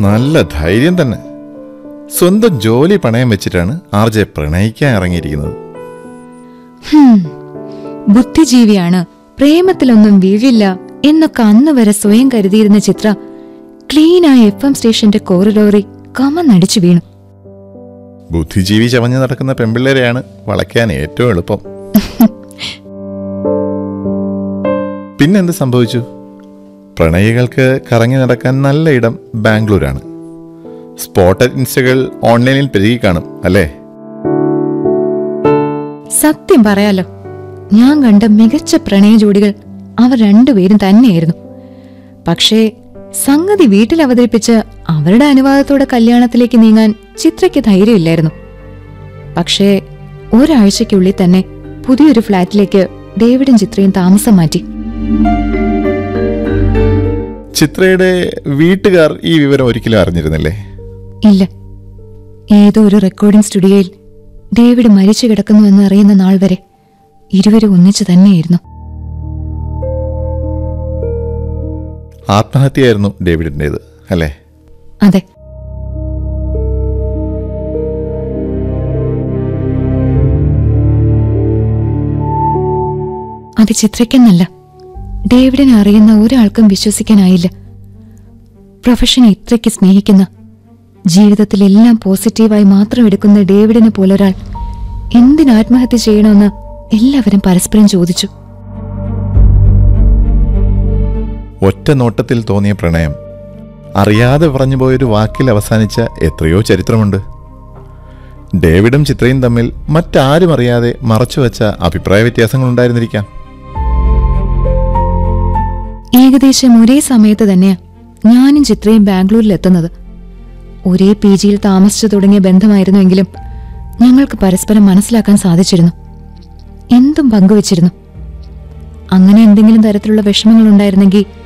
നല്ല ധൈര്യം തന്നെ സ്വന്തം ജോലി പണയം വെച്ചിട്ടാണ് ആർ ജെ പ്രണയിക്കാൻ ഇറങ്ങിയിരിക്കുന്നത് ഹും, ബുദ്ധിജീവിയാണ് പ്രേമത്തിലൊന്നും വീഴില്ല എന്നൊക്കെ അന്ന് വരെ സ്വയം കരുതിയിരുന്ന ചിത്ര ക്ലീനായ എഫ് എം സ്റ്റേഷന്റെ കോറിഡോറി കമന്നടിച്ചു വീണു ബുദ്ധിജീവി ചവഞ്ഞു നടക്കുന്ന പെമ്പിള്ളേരെയാണ് വളയ്ക്കാൻ ഏറ്റവും എളുപ്പം പിന്നെന്ത് സംഭവിച്ചു പ്രണയികൾക്ക് കറങ്ങി നടക്കാൻ നല്ല ഇടം ബാംഗ്ലൂരാണ് സ്പോട്ടഡ് ഇൻസ്റ്റകൾ ഓൺലൈനിൽ പെരുകി കാണും അല്ലേ സത്യം പറയാലോ ഞാൻ കണ്ട മികച്ച പ്രണയ ജോഡികൾ അവർ രണ്ടുപേരും തന്നെയായിരുന്നു പക്ഷേ സംഗതി വീട്ടിൽ അവതരിപ്പിച്ച് അവരുടെ അനുവാദത്തോടെ കല്യാണത്തിലേക്ക് നീങ്ങാൻ ചിത്രയ്ക്ക് ധൈര്യമില്ലായിരുന്നു പക്ഷേ ഒരാഴ്ചയ്ക്കുള്ളിൽ തന്നെ പുതിയൊരു ഫ്ലാറ്റിലേക്ക് ഡേവിഡും ചിത്രയും താമസം മാറ്റി ചിത്രയുടെ വീട്ടുകാർ ഈ വിവരം ഒരിക്കലും അറിഞ്ഞിരുന്നില്ലേ ഇല്ല ഏതോ ഒരു റെക്കോർഡിംഗ് സ്റ്റുഡിയോയിൽ ഡേവിഡ് മരിച്ചു കിടക്കുന്നുവെന്ന് അറിയുന്ന നാൾ വരെ ഇരുവരും ഒന്നിച്ചു തന്നെയായിരുന്നു ആത്മഹത്യയായിരുന്നു ഡേവിഡിൻ്റേത് അല്ലേ അതെ അത് ചിത്രയ്ക്കെന്നല്ല ഡേവിഡിനെ അറിയുന്ന ഒരാൾക്കും വിശ്വസിക്കാനായില്ല പ്രൊഫഷനെ ഇത്രയ്ക്ക് സ്നേഹിക്കുന്ന ജീവിതത്തിൽ എല്ലാം പോസിറ്റീവായി മാത്രം എടുക്കുന്ന ഡേവിഡിനെ പോലൊരാൾ എന്തിന് ആത്മഹത്യ ചെയ്യണമെന്ന് എല്ലാവരും പരസ്പരം ചോദിച്ചു ഒറ്റ നോട്ടത്തിൽ തോന്നിയ പ്രണയം അറിയാതെ പറഞ്ഞു പോയൊരു വാക്കിൽ അവസാനിച്ച എത്രയോ ചരിത്രമുണ്ട് ഡേവിഡും ചിത്രയും തമ്മിൽ മറ്റാരും അറിയാതെ മറച്ചുവെച്ച അഭിപ്രായ വ്യത്യാസങ്ങളുണ്ടായിരുന്നിരിക്കാം ഏകദേശം ഒരേ സമയത്ത് തന്നെയാ ഞാനും ചിത്രയും ബാംഗ്ലൂരിൽ എത്തുന്നത് ഒരേ പി ജിയിൽ താമസിച്ചു തുടങ്ങിയ ബന്ധമായിരുന്നുവെങ്കിലും ഞങ്ങൾക്ക് പരസ്പരം മനസ്സിലാക്കാൻ സാധിച്ചിരുന്നു എന്തും പങ്കുവച്ചിരുന്നു അങ്ങനെ എന്തെങ്കിലും തരത്തിലുള്ള വിഷമങ്ങൾ ഉണ്ടായിരുന്നെങ്കിൽ